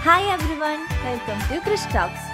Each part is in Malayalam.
hi everyone welcome to Krish talks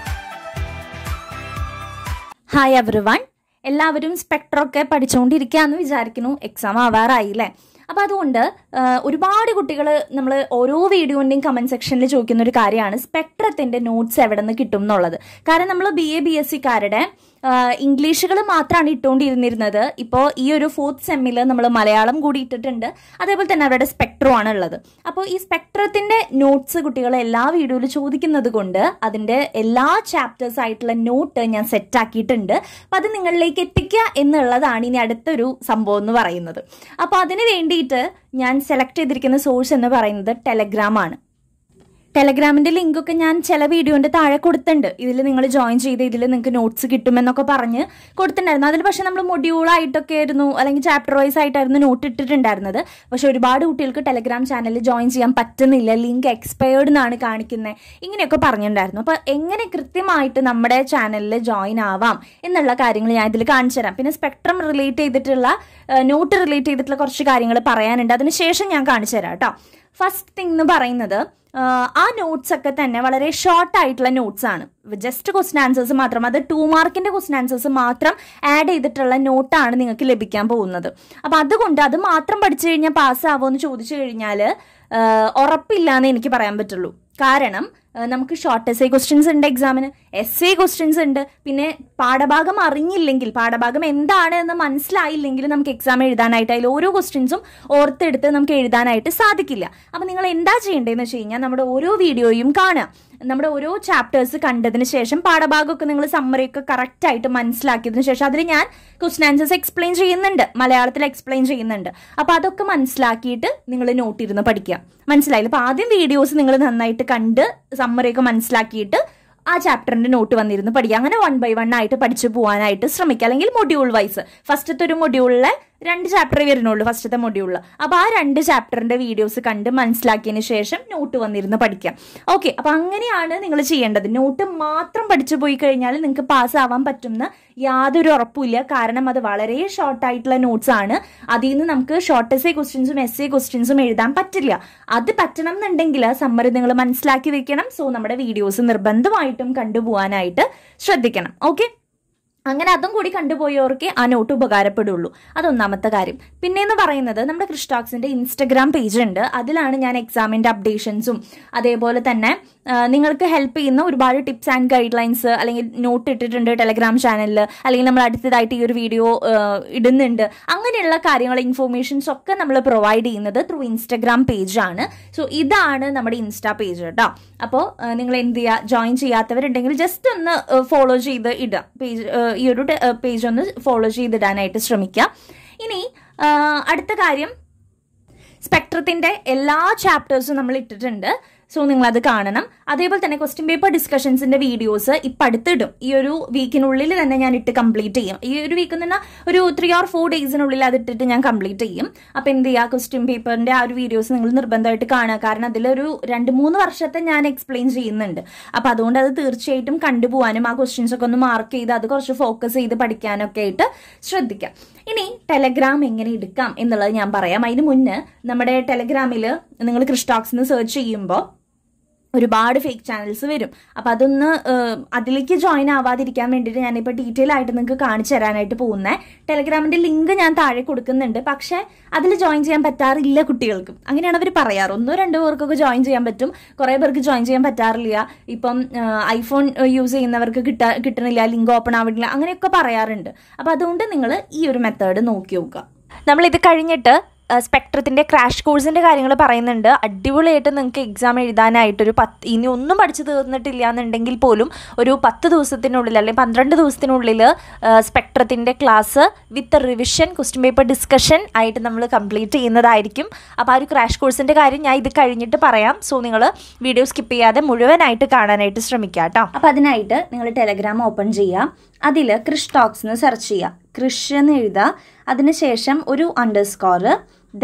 hi everyone എല്ലാവരും സ്പെക്ട്രൊക്കെ പഠിച്ചുകൊണ്ടിരിക്കുകയെന്ന് വിചാരിക്കുന്നു എക്സാം ആവാറായില്ലേ അപ്പോൾ അതുകൊണ്ട് ആ, ഒരുപാട് കുട്ടികൾ നമ്മൾ ഓരോ വീഡിയോൻ്റെയും കമൻറ്റ് സെക്ഷനിൽ ചോദിക്കുന്ന ഒരു കാര്യമാണ് സ്പെക്ട്രത്തിൻ്റെ നോട്ട്സ് എവിടെ നിന്ന് കിട്ടും എന്നുള്ളത് കാരണം നമ്മൾ ബി എ ബി എസ് സിക്കാരുടെ ഇംഗ്ലീഷുകൾ മാത്രമാണ് ഇട്ടുകൊണ്ടിരുന്നിരുന്നത് ഇപ്പോൾ ഈ ഒരു ഫോർത്ത് സെമ്മിൽ നമ്മൾ മലയാളം കൂടി ഇട്ടിട്ടുണ്ട് അതേപോലെ തന്നെ അവരുടെ സ്പെക്ട്രം ആണ് ഉള്ളത് അപ്പോൾ ഈ സ്പെക്ട്രത്തിൻ്റെ നോട്ട്സ് കുട്ടികൾ എല്ലാ വീഡിയോയിൽ ചോദിക്കുന്നത് കൊണ്ട് അതിൻ്റെ എല്ലാ ചാപ്റ്റേഴ്സ് ആയിട്ടുള്ള നോട്ട് ഞാൻ സെറ്റ് ആക്കിയിട്ടുണ്ട് അപ്പം അത് നിങ്ങളിലേക്ക് എത്തിക്കുക എന്നുള്ളതാണ് ഇനി അടുത്തൊരു സംഭവം എന്ന് പറയുന്നത് അപ്പോൾ അതിന് വേണ്ടിയിട്ട് ഞാൻ സെലക്ട് ചെയ്തിരിക്കുന്ന സോഴ്സ് എന്ന് പറയുന്നത് ടെലഗ്രാം ആണ് ടെലഗ്രാമിന്റെ ലിങ്ക് ഒക്കെ ഞാൻ ചില വീഡിയോന്റെ താഴെ കൊടുത്തിട്ടുണ്ട് ഇതിൽ നിങ്ങൾ ജോയിൻ ചെയ്ത് ഇതിൽ നിങ്ങൾക്ക് നോട്ട്സ് കിട്ടുമെന്നൊക്കെ പറഞ്ഞ് കൊടുത്തിട്ടുണ്ടായിരുന്നു അതിൽ പക്ഷെ നമ്മൾ മൊഡ്യൂളായിട്ടൊക്കെ ആയിരുന്നു അല്ലെങ്കിൽ ചാപ്റ്റർ വൈസ് ആയിട്ടായിരുന്നു നോട്ട് ഇട്ടിട്ടുണ്ടായിരുന്നത് പക്ഷെ ഒരുപാട് കുട്ടികൾക്ക് ടെലഗ്രാം ചാനലിൽ ജോയിൻ ചെയ്യാൻ പറ്റുന്നില്ല ലിങ്ക് എക്സ്പയർഡ് എന്നാണ് കാണിക്കുന്നത് ഇങ്ങനെയൊക്കെ പറഞ്ഞിട്ടുണ്ടായിരുന്നു അപ്പോൾ എങ്ങനെ കൃത്യമായിട്ട് നമ്മുടെ ചാനലിൽ ജോയിൻ ആവാം എന്നുള്ള കാര്യങ്ങൾ ഞാൻ ഇതിൽ കാണിച്ചു തരാം പിന്നെ സ്പെക്ട്രം റിലേറ്റ് ചെയ്തിട്ടുള്ള നോട്ട് റിലേറ്റ് ചെയ്തിട്ടുള്ള കുറച്ച് കാര്യങ്ങൾ പറയാനുണ്ട് അതിന് ശേഷം ഞാൻ കാണിച്ചു തരാം കേട്ടോ ഫസ്റ്റ് തിങ് എന്ന് പറയുന്നത് ആഹ് ആ നോട്ട്സ് ഒക്കെ തന്നെ വളരെ ഷോർട്ട് ആയിട്ടുള്ള നോട്ട്സ് ആണ് ജസ്റ്റ് ക്വസ്റ്റൻ ആൻസേഴ്സ് മാത്രം അത് ടു മാർക്കിന്റെ ക്വസ്റ്റൻ ആൻസേഴ്സ് മാത്രം ആഡ് ചെയ്തിട്ടുള്ള നോട്ടാണ് നിങ്ങൾക്ക് ലഭിക്കാൻ പോകുന്നത് അപ്പൊ അതുകൊണ്ട് അത് മാത്രം പഠിച്ചു കഴിഞ്ഞാൽ പാസ്സാവോ എന്ന് ചോദിച്ചു കഴിഞ്ഞാൽ ഉറപ്പില്ല എന്ന് എനിക്ക് പറയാൻ പറ്റുള്ളൂ കാരണം ആഹ് നമുക്ക് ഷോർട്ട് എസ് എ ക്വസ്റ്റ്യൻസ് ഉണ്ട് എക്സാമിന് എസ് എ ക്വസ്റ്റ്യൻസ് ഉണ്ട് പിന്നെ പാഠഭാഗം അറിഞ്ഞില്ലെങ്കിൽ പാഠഭാഗം എന്താണ് എന്ന് മനസ്സിലായില്ലെങ്കിൽ നമുക്ക് എക്സാം എഴുതാനായിട്ട് അതിൽ ഓരോ ക്വസ്റ്റ്യൻസും ഓർത്തെടുത്ത് നമുക്ക് എഴുതാനായിട്ട് സാധിക്കില്ല അപ്പം നിങ്ങൾ എന്താ ചെയ്യേണ്ടതെന്ന് വെച്ച് കഴിഞ്ഞാൽ നമ്മുടെ ഓരോ വീഡിയോയും കാണുക നമ്മുടെ ഓരോ ചാപ്റ്റേഴ്സ് കണ്ടതിന് ശേഷം പാഠഭാഗമൊക്കെ നിങ്ങൾ സമ്മറി ഒക്കെ കറക്റ്റ് ആയിട്ട് മനസ്സിലാക്കിയതിന് ശേഷം അതിൽ ഞാൻ ക്വസ്റ്റൻ ആൻസേഴ്സ് എക്സ്പ്ലെയിൻ ചെയ്യുന്നുണ്ട് മലയാളത്തിൽ എക്സ്പ്ലെയിൻ ചെയ്യുന്നുണ്ട് അപ്പോൾ അതൊക്കെ മനസ്സിലാക്കിയിട്ട് നിങ്ങൾ നോട്ട് ഇരുന്ന് പഠിക്കുക മനസ്സിലായില്ല അപ്പോൾ ആദ്യം വീഡിയോസ് നിങ്ങൾ നന്നായിട്ട് കണ്ട് സമ്മറി ഒക്കെ മനസ്സിലാക്കിയിട്ട് ആ ചാപ്റ്ററിന്റെ നോട്ട് വന്നിരുന്ന് പഠിക്കുക അങ്ങനെ വൺ ബൈ വൺ ആയിട്ട് പഠിച്ചു പോകാനായിട്ട് ശ്രമിക്കുക അല്ലെങ്കിൽ മൊഡ്യൂൾ വൈസ് ഫസ്റ്റത്തെ ഒരു മൊഡ്യൂളിലെ രണ്ട് ചാപ്റ്ററേ വരുന്നുള്ളൂ ഫസ്റ്റത്തെ മൊഡ്യൂളിൽ അപ്പോൾ ആ രണ്ട് ചാപ്റ്ററിന്റെ വീഡിയോസ് കണ്ട് മനസ്സിലാക്കിയതിന് ശേഷം നോട്ട് വന്നിരുന്ന് പഠിക്കാം ഓക്കെ അപ്പോൾ അങ്ങനെയാണ് നിങ്ങൾ ചെയ്യേണ്ടത് നോട്ട് മാത്രം പഠിച്ചു പോയി കഴിഞ്ഞാൽ നിങ്ങൾക്ക് പാസ് ആവാൻ പറ്റുന്ന യാതൊരു ഉറപ്പുമില്ല കാരണം അത് വളരെ ഷോർട്ട് ആയിട്ടുള്ള നോട്ട്സ് ആണ് അതിൽ നിന്ന് നമുക്ക് ഷോർട്ട് എസ് എ ക്വസ്റ്റ്യൻസും എസ് എ ക്വസ്റ്റ്യൻസും എഴുതാൻ പറ്റില്ല അത് പറ്റണം എന്നുണ്ടെങ്കിൽ സമ്മറി നിങ്ങൾ മനസ്സിലാക്കി വെക്കണം സോ നമ്മുടെ വീഡിയോസ് നിർബന്ധമായിട്ടും കണ്ടുപോകാനായിട്ട് ശ്രദ്ധിക്കണം ഓക്കെ അങ്ങനെ അതും കൂടി കണ്ടുപോയവർക്ക് ആ നോട്ട് ഉപകാരപ്പെടുള്ളൂ അതൊന്നാമത്തെ കാര്യം പിന്നെന്ന് പറയുന്നത് നമ്മുടെ ക്രിസ്റ്റാക്സിന്റെ ഇൻസ്റ്റഗ്രാം പേജ് ഉണ്ട് അതിലാണ് ഞാൻ എക്സാമിന്റെ അപ്ഡേഷൻസും അതേപോലെ തന്നെ ആ, നിങ്ങൾക്ക് ഹെൽപ്പ് ചെയ്യുന്ന ഒരുപാട് ടിപ്സ് ആൻഡ് ഗൈഡ് ലൈൻസ് അല്ലെങ്കിൽ നോട്ട് ഇട്ടിട്ടുണ്ട് ടെലഗ്രാം ചാനലിൽ അല്ലെങ്കിൽ നമ്മൾ അടുത്തതായിട്ട് ഈ ഒരു വീഡിയോ ഇടുന്നുണ്ട് അങ്ങനെയുള്ള കാര്യങ്ങൾ ഇൻഫോർമേഷൻസ് ഒക്കെ നമ്മൾ പ്രൊവൈഡ് ചെയ്യുന്നത് ത്രൂ ഇൻസ്റ്റഗ്രാം പേജ് ആണ് സോ ഇതാണ് നമ്മുടെ ഇൻസ്റ്റാ പേജ് കേട്ടോ അപ്പോൾ നിങ്ങൾ എന്ത് ചെയ്യുക ജോയിൻ ചെയ്യാത്തവരുണ്ടെങ്കിൽ ജസ്റ്റ് ഒന്ന് ഫോളോ ചെയ്ത് ഇടുക പേജ് ഈ ഒരു പേജ് ഒന്ന് ഫോളോ ചെയ്തിടാനായിട്ട് ശ്രമിക്കുക ഇനി ആ, അടുത്ത കാര്യം സ്പെക്ട്രത്തിന്റെ എല്ലാ ചാപ്റ്റേഴ്സും നമ്മൾ ഇട്ടിട്ടുണ്ട് സോ നിങ്ങൾ അത് കാണണം അതേപോലെ തന്നെ ക്വസ്റ്റ്യൻ പേപ്പർ ഡിസ്കഷൻസിന്റെ വീഡിയോസ് ഇപ്പം അടുത്തിടും ഈ ഒരു വീക്കിനുള്ളിൽ തന്നെ ഞാൻ ഇട്ട് കംപ്ലീറ്റ് ചെയ്യും ഈ ഒരു വീക്ക് എന്ന് പറഞ്ഞാൽ ഒരു ത്രീ ഓർ ഫോർ ഡേയ്സിനുള്ളിൽ അത് ഇട്ടിട്ട് ഞാൻ കംപ്ലീറ്റ് ചെയ്യും അപ്പം എന്ത് ചെയ്യുക ക്വസ്റ്റ്യൻ പേപ്പറിന്റെ ആ ഒരു വീഡിയോസ് നിങ്ങൾ നിർബന്ധമായിട്ട് കാണുക കാരണം അതിലൊരു രണ്ട് മൂന്ന് വർഷത്തെ ഞാൻ എക്സ്പ്ലെയിൻ ചെയ്യുന്നുണ്ട് അപ്പം അതുകൊണ്ട് അത് തീർച്ചയായിട്ടും കണ്ടുപോകാനും ആ ക്വസ്റ്റ്യൻസ് ഒക്കെ ഒന്ന് മാർക്ക് ചെയ്ത് അത് കുറച്ച് ഫോക്കസ് ചെയ്ത് പഠിക്കാനൊക്കെ ആയിട്ട് ശ്രദ്ധിക്കാം ഇനി ടെലഗ്രാം എങ്ങനെ എടുക്കാം എന്നുള്ളത് ഞാൻ പറയാം അതിന് മുന്നേ നമ്മുടെ ടെലഗ്രാമിൽ നിങ്ങൾ ക്രിസ്റ്റോക്സ് സെർച്ച് ചെയ്യുമ്പോൾ ഒരുപാട് ഫേക്ക് ചാനൽസ് വരും അപ്പം അതൊന്ന് ഏഹ്, അതിലേക്ക് ജോയിൻ ആവാതിരിക്കാൻ വേണ്ടിയിട്ട് ഞാനിപ്പോൾ ഡീറ്റെയിൽ ആയിട്ട് നിങ്ങൾക്ക് കാണിച്ചു തരാനായിട്ട് പോകുന്നത് ടെലഗ്രാമിന്റെ ലിങ്ക് ഞാൻ താഴെ കൊടുക്കുന്നുണ്ട് പക്ഷേ അതിൽ ജോയിൻ ചെയ്യാൻ പറ്റാറില്ല കുട്ടികൾക്കും അങ്ങനെയാണ് അവർ പറയാറ് ഒന്നോ രണ്ടോ പേർക്കൊക്കെ ജോയിൻ ചെയ്യാൻ പറ്റും കുറേ പേർക്ക് ജോയിൻ ചെയ്യാൻ പറ്റാറില്ല ഇപ്പം ഐഫോൺ യൂസ് ചെയ്യുന്നവർക്ക് കിട്ടാ കിട്ടണില്ല ലിങ്ക് ഓപ്പൺ ആവണില്ല അങ്ങനെയൊക്കെ പറയാറുണ്ട് അപ്പം അതുകൊണ്ട് നിങ്ങൾ ഈ ഒരു മെത്തേഡ് നോക്കി നോക്കുക നമ്മൾ ഇത് കഴിഞ്ഞിട്ട് സ്പെക്ട്രത്തിൻ്റെ ക്രാഷ് കോഴ്സിൻ്റെ കാര്യങ്ങൾ പറയുന്നുണ്ട് അടിപൊളിയായിട്ട് നിങ്ങൾക്ക് എക്സാം എഴുതാനായിട്ടൊരു പത്ത് ഇനി ഒന്നും പഠിച്ചു തീർന്നിട്ടില്ല എന്നുണ്ടെങ്കിൽ പോലും ഒരു പത്ത് ദിവസത്തിനുള്ളിൽ അല്ലെങ്കിൽ പന്ത്രണ്ട് ദിവസത്തിനുള്ളിൽ സ്പെക്ട്രത്തിൻ്റെ class with revision question paper discussion ആയിട്ട് നമ്മൾ കംപ്ലീറ്റ് ചെയ്യുന്നതായിരിക്കും അപ്പോൾ ആ ഒരു ക്രാഷ് കോഴ്സിൻ്റെ കാര്യം ഞാൻ ഇത് കഴിഞ്ഞിട്ട് പറയാം സോ നിങ്ങൾ വീഡിയോ സ്കിപ്പ് ചെയ്യാതെ മുഴുവനായിട്ട് കാണാനായിട്ട് ശ്രമിക്കുക കേട്ടോ അപ്പോൾ അതിനായിട്ട് നിങ്ങൾ ടെലഗ്രാം ഓപ്പൺ ചെയ്യുക അതിൽ ക്രിഷ് ടോക്സ് എന്ന് സെർച്ച് ചെയ്യുക ക്രിഷ് എന്ന് എഴുതുക അതിനുശേഷം ഒരു അണ്ടർ സ്കോർ ദെൻ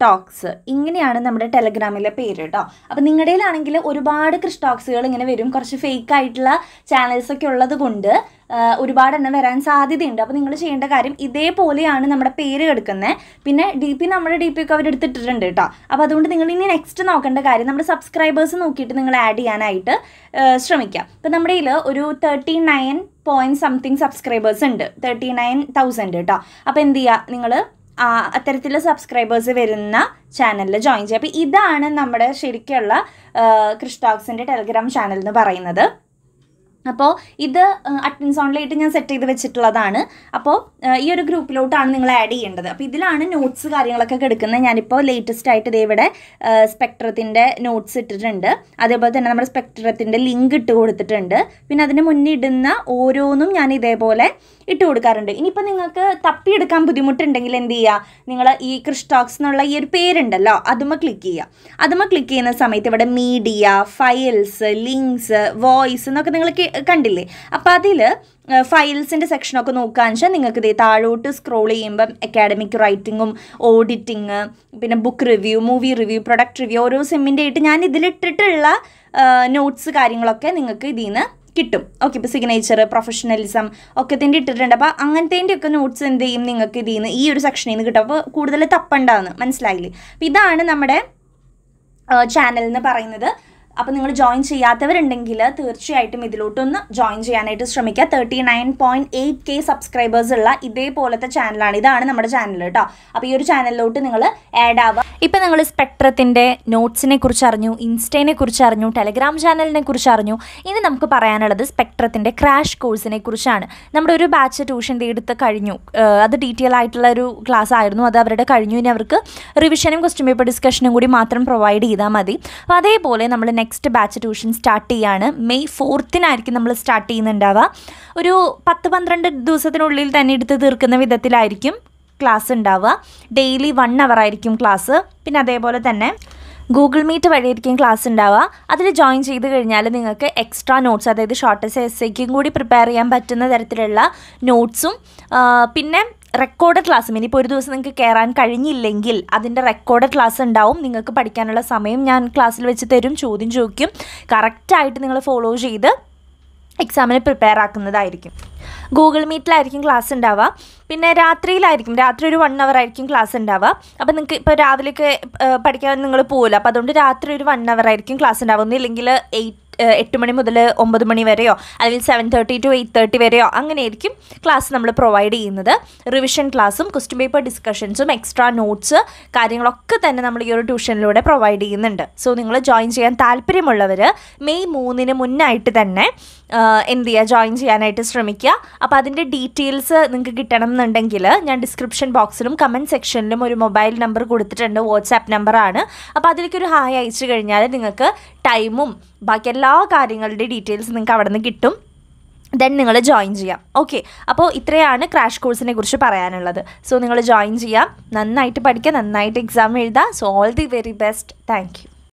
ടോക്സ് ഇങ്ങനെയാണ് നമ്മുടെ ടെലഗ്രാമിലെ പേര് കേട്ടോ അപ്പം നിങ്ങളുടെയിലാണെങ്കിൽ ഒരുപാട് ക്രിഷ് ടോക്സുകൾ ഇങ്ങനെ വരും കുറച്ച് ഫേക്ക് ആയിട്ടുള്ള ചാനൽസ് ഒക്കെ ഉള്ളത് കൊണ്ട് ആ, ഒരുപാട് എണ്ണം വരാൻ സാധ്യതയുണ്ട് അപ്പോൾ നിങ്ങൾ ചെയ്യേണ്ട കാര്യം ഇതേപോലെയാണ് നമ്മുടെ പേര് കിടക്കുന്നത് പിന്നെ ഡി പി നമ്മുടെ ഡി പി ഒക്കെ അവരെടുത്തിട്ടിട്ടുണ്ട് കേട്ടോ അപ്പോൾ അതുകൊണ്ട് നിങ്ങൾ ഇനി നെക്സ്റ്റ് നോക്കേണ്ട കാര്യം നമ്മുടെ സബ്സ്ക്രൈബേഴ്സ് നോക്കിയിട്ട് നിങ്ങൾ ആഡ് ചെയ്യാനായിട്ട് ആ, ശ്രമിക്കാം ഇപ്പം നമ്മുടെ കയ്യിൽ ഒരു thirty nine point something subscribers ഉണ്ട് തേർട്ടി നയൻ തൗസൻഡ് കേട്ടോ അപ്പോൾ എന്ത് ചെയ്യുക നിങ്ങൾ അത്തരത്തിലുള്ള സബ്സ്ക്രൈബേഴ്സ് വരുന്ന ചാനലിൽ ജോയിൻ ചെയ്യുക അപ്പോൾ ഇതാണ് നമ്മുടെ ശരിക്കുള്ള ക്രിസ്റ്റോക്സിൻ്റെ ടെലഗ്രാം ചാനൽ എന്ന് പറയുന്നത് അപ്പോൾ ഇത് അഡ്മിൻ സോണിലായിട്ട് ഞാൻ സെറ്റ് ചെയ്ത് വെച്ചിട്ടുള്ളതാണ് അപ്പോൾ ഈ ഒരു ഗ്രൂപ്പിലോട്ടാണ് നിങ്ങൾ ആഡ് ചെയ്യേണ്ടത് അപ്പോൾ ഇതിലാണ് നോട്ട്സ് കാര്യങ്ങളൊക്കെ എടുക്കുന്നത് ഞാനിപ്പോൾ ലേറ്റസ്റ്റ് ആയിട്ട് ഇതേ ഇവിടെ സ്പെക്ട്രത്തിൻ്റെ നോട്ട്സ് ഇട്ടിട്ടുണ്ട് അതേപോലെ തന്നെ നമ്മുടെ സ്പെക്ട്രത്തിൻ്റെ ലിങ്ക് ഇട്ട് കൊടുത്തിട്ടുണ്ട് പിന്നെ അതിന് മുന്നേ ഇടുന്ന ഓരോന്നും ഞാൻ ഇതേപോലെ ഇട്ട് കൊടുക്കാറുണ്ട് ഇനിയിപ്പോൾ നിങ്ങൾക്ക് തപ്പിയെടുക്കാൻ ബുദ്ധിമുട്ടുണ്ടെങ്കിൽ എന്ത് ചെയ്യുക നിങ്ങൾ ഈ ക്രിസ്റ്റോക്സ് എന്നുള്ള ഈ ഒരു പേരുണ്ടല്ലോ അതുമ്മ ക്ലിക്ക് ചെയ്യുക അതുമ്മ ക്ലിക്ക് ചെയ്യുന്ന സമയത്ത് ഇവിടെ മീഡിയ ഫയൽസ് ലിങ്ക്സ് വോയിസ് എന്നൊക്കെ നിങ്ങൾ കണ്ടില്ലേ അപ്പോൾ അതിൽ ഫയൽസിൻ്റെ സെക്ഷനൊക്കെ നോക്കുകയെന്ന് വെച്ചാൽ നിങ്ങൾക്ക് ഇതേ താഴോട്ട് സ്ക്രോൾ ചെയ്യുമ്പം അക്കാഡമിക് റൈറ്റിങ്ങും ഓഡിറ്റിങ് പിന്നെ book review movie review product review ഓരോ സെമ്മിൻ്റെ ആയിട്ട് ഞാൻ ഇതിലിട്ടിട്ടുള്ള നോട്ട്സ് കാര്യങ്ങളൊക്കെ നിങ്ങൾക്ക് ഇതിൽ നിന്ന് കിട്ടും ഓക്കെ ഇപ്പോൾ സിഗ്നേച്ചർ പ്രൊഫഷണലിസം ഒക്കെ ഇതിൻ്റെ ഇട്ടിട്ടുണ്ട് അപ്പോൾ അങ്ങനത്തേൻ്റെ ഒക്കെ നോട്ട്സ് എന്ത് ചെയ്യും നിങ്ങൾക്ക് ഇതിൽ നിന്ന് ഈ ഒരു സെക്ഷനിൽ നിന്ന് കിട്ടും അപ്പോൾ കൂടുതൽ തപ്പണ്ടാന്ന് മനസ്സിലായില്ലേ അപ്പോൾ ഇതാണ് നമ്മുടെ ചാനൽ എന്ന് പറയുന്നത് അപ്പോൾ നിങ്ങൾ ജോയിൻ ചെയ്യാത്തവരുണ്ടെങ്കിൽ തീർച്ചയായിട്ടും ഇതിലോട്ടൊന്ന് ജോയിൻ ചെയ്യാനായിട്ട് ശ്രമിക്കുക thirty nine point eight K subscribers ഉള്ള ഇതേപോലത്തെ ചാനലാണ് ഇതാണ് നമ്മുടെ ചാനൽ കേട്ടോ അപ്പോൾ ഈ ഒരു ചാനലിലോട്ട് നിങ്ങൾ ആഡ് ആവുക ഇപ്പം നിങ്ങൾ സ്പെക്ട്രത്തിൻ്റെ നോട്ട്സിനെ കുറിച്ച് അറിഞ്ഞു ഇൻസ്റ്റേനെ കുറിച്ച് അറിഞ്ഞു ടെലഗ്രാം ചാനലിനെ കുറിച്ച് അറിഞ്ഞു ഇനി നമുക്ക് പറയാനുള്ളത് സ്പെക്ട്രത്തിൻ്റെ ക്രാഷ് കോഴ്സിനെ കുറിച്ചാണ് നമ്മുടെ ഒരു ബാച്ച് ട്യൂഷൻ എടുത്ത് കഴിഞ്ഞു ഏഹ് അത് ഡീറ്റെയിൽ ആയിട്ടുള്ള ഒരു ക്ലാസ് ആയിരുന്നു അത് അവരുടെ കഴിഞ്ഞു ഇനി അവർക്ക് റിവിഷനും ക്വസ്റ്റ്യൻ പേപ്പർ ഡിസ്കഷനും കൂടി മാത്രം പ്രൊവൈഡ് ചെയ്താൽ മതി അപ്പോൾ അതേപോലെ നമ്മൾ നെക്സ്റ്റ് ബാച്ച് ട്യൂഷൻ സ്റ്റാർട്ട് ചെയ്യാണ് മെയ് ഫോർത്തിനായിരിക്കും നമ്മൾ സ്റ്റാർട്ട് ചെയ്യുന്നുണ്ടാവുക ഒരു പത്ത് പന്ത്രണ്ട് ദിവസത്തിനുള്ളിൽ തന്നെ എടുത്ത് തീർക്കുന്ന വിധത്തിലായിരിക്കും ക്ലാസ് ഉണ്ടാവുക ഡെയിലി വൺ അവർ ആയിരിക്കും ക്ലാസ് പിന്നെ അതേപോലെ തന്നെ ഗൂഗിൾ മീറ്റ് വഴിയായിരിക്കും ക്ലാസ് ഉണ്ടാവുക അതിൽ ജോയിൻ ചെയ്ത് കഴിഞ്ഞാൽ നിങ്ങൾക്ക് എക്സ്ട്രാ നോട്ട്സ് അതായത് ഷോർട്ടസ്റ്റ് എസ് ഐക്കും കൂടി പ്രിപ്പയർ ചെയ്യാൻ പറ്റുന്ന തരത്തിലുള്ള നോട്ട്സും പിന്നെ റെക്കോർഡ് ക്ലാസ്സും ഇനിയിപ്പോൾ ഒരു ദിവസം നിങ്ങൾക്ക് കയറാൻ കഴിഞ്ഞില്ലെങ്കിൽ അതിൻ്റെ റെക്കോർഡ് ക്ലാസ് ഉണ്ടാവും നിങ്ങൾക്ക് പഠിക്കാനുള്ള സമയം ഞാൻ ക്ലാസ്സിൽ വെച്ച് തരും ചോദ്യം ചോദിക്കും കറക്റ്റായിട്ട് നിങ്ങൾ ഫോളോ ചെയ്ത് എക്സാമിന് പ്രിപ്പയർ ആക്കുന്നതായിരിക്കും ഗൂഗിൾ മീറ്റിലായിരിക്കും ക്ലാസ് ഉണ്ടാവുക പിന്നെ രാത്രിയിലായിരിക്കും രാത്രി ഒരു വൺ അവർ ആയിരിക്കും ക്ലാസ് ഉണ്ടാവുക അപ്പോൾ നിങ്ങൾക്ക് ഇപ്പോൾ രാവിലെയൊക്കെ ഏഹ്, പഠിക്കാൻ നിങ്ങൾ പോകില്ല അപ്പോൾ അതുകൊണ്ട് രാത്രി ഒരു വൺ അവർ ആയിരിക്കും ക്ലാസ് ഉണ്ടാവുക ഒന്നില്ലെങ്കിൽ എയ്റ്റ് എട്ട് മണി മുതൽ ഒമ്പത് മണി വരെയോ അല്ലെങ്കിൽ seven thirty to eight thirty വരെയോ അങ്ങനെയായിരിക്കും ക്ലാസ് നമ്മൾ പ്രൊവൈഡ് ചെയ്യുന്നത് റിവിഷൻ ക്ലാസ്സും ക്വസ്റ്റ്യൻ പേപ്പർ ഡിസ്കഷൻസും എക്സ്ട്രാ നോട്ട്സ് കാര്യങ്ങളൊക്കെ തന്നെ നമ്മൾ ഈ ഒരു ട്യൂഷനിലൂടെ പ്രൊവൈഡ് ചെയ്യുന്നുണ്ട് സോ നിങ്ങൾ ജോയിൻ ചെയ്യാൻ താല്പര്യമുള്ളവർ മെയ് മൂന്നിന് മുന്നായിട്ട് തന്നെ ആ, എന്ത് ചെയ്യുക ജോയിൻ ചെയ്യാനായിട്ട് ശ്രമിക്കുക അപ്പോൾ അതിൻ്റെ ഡീറ്റെയിൽസ് നിങ്ങൾക്ക് കിട്ടണം എന്നുണ്ടെങ്കിൽ ഞാൻ ഡിസ്ക്രിപ്ഷൻ ബോക്സിലും കമൻറ്റ് സെക്ഷനിലും ഒരു മൊബൈൽ നമ്പർ കൊടുത്തിട്ടുണ്ട് വാട്സാപ്പ് നമ്പറാണ് അപ്പോൾ അതിലേക്ക് ഒരു ഹായ് അയച്ചു കഴിഞ്ഞാൽ നിങ്ങൾക്ക് ടൈമും ബാക്കി എല്ലാ കാര്യങ്ങളുടെ ഡീറ്റെയിൽസ് നിങ്ങൾക്ക് അവിടെ നിന്ന് കിട്ടും ദെൻ നിങ്ങൾ ജോയിൻ ചെയ്യാം ഓക്കെ അപ്പോൾ ഇത്രയാണ് ക്രാഷ് കോഴ്സിനെ കുറിച്ച് പറയാനുള്ളത് സോ നിങ്ങൾ ജോയിൻ ചെയ്യാം നന്നായിട്ട് പഠിക്കുക നന്നായിട്ട് എക്സാം എഴുതുക so all the very best thank U